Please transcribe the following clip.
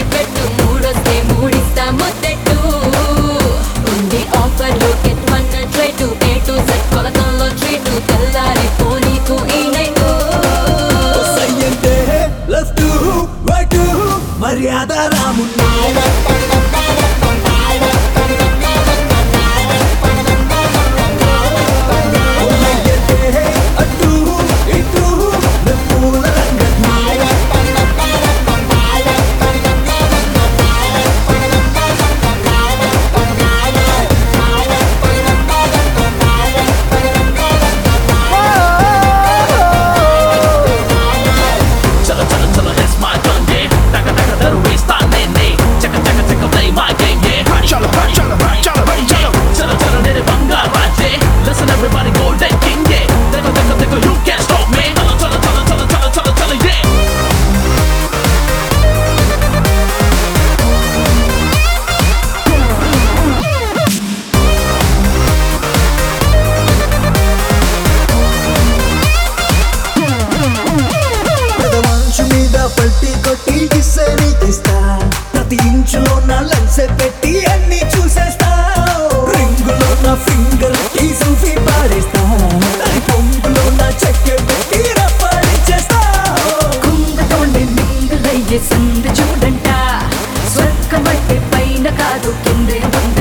పెట్టు మూడొస్తే మూడిస్తా ముద్దెట్టు ఉంది ఆఫర్లు గెట్ వన్ ట్రై టు ఏ టు సెట్ కొలతల్లో ట్రీటు తెల్లారి పోనీకు ఈ నైటు సయ్యంటే లెఫ్ట్ రైట్ మర్యాద రామున్నా లయ్యంటే అటు ఇటు పూల రంగన్నా Chilla, chilla, chilla, it's my gun, yeah. Taka, taka, that'll waste time, man, yeah. Checka, checka, checka, play my game, yeah. Chilla, chilla, chilla, chilla. Chilla, chilla, nere banga, raje. Listen, everybody, golden king, yeah. Taka, taka, taka, you can't stop me. Chilla, chilla, chilla, chilla, chilla, chilla, chilla, yeah. పెదవంచు మీద పల్టీ కొట్టి గిస్సే నీకిస్తా ప్రతి ఇంచులో నా లెన్సే పెట్టి అన్ని చూసేస్తా రింగులో నా finger ఈ selfie పాడేస్తా దాని పొంగులో నా చెక్కె పెట్టి రప్పాడిచ్చేస్తా కుంగతోండి మింగులయ్యే సందు చూడంట స్వర్గం అంటే పైన కాదు కిందే ఉంది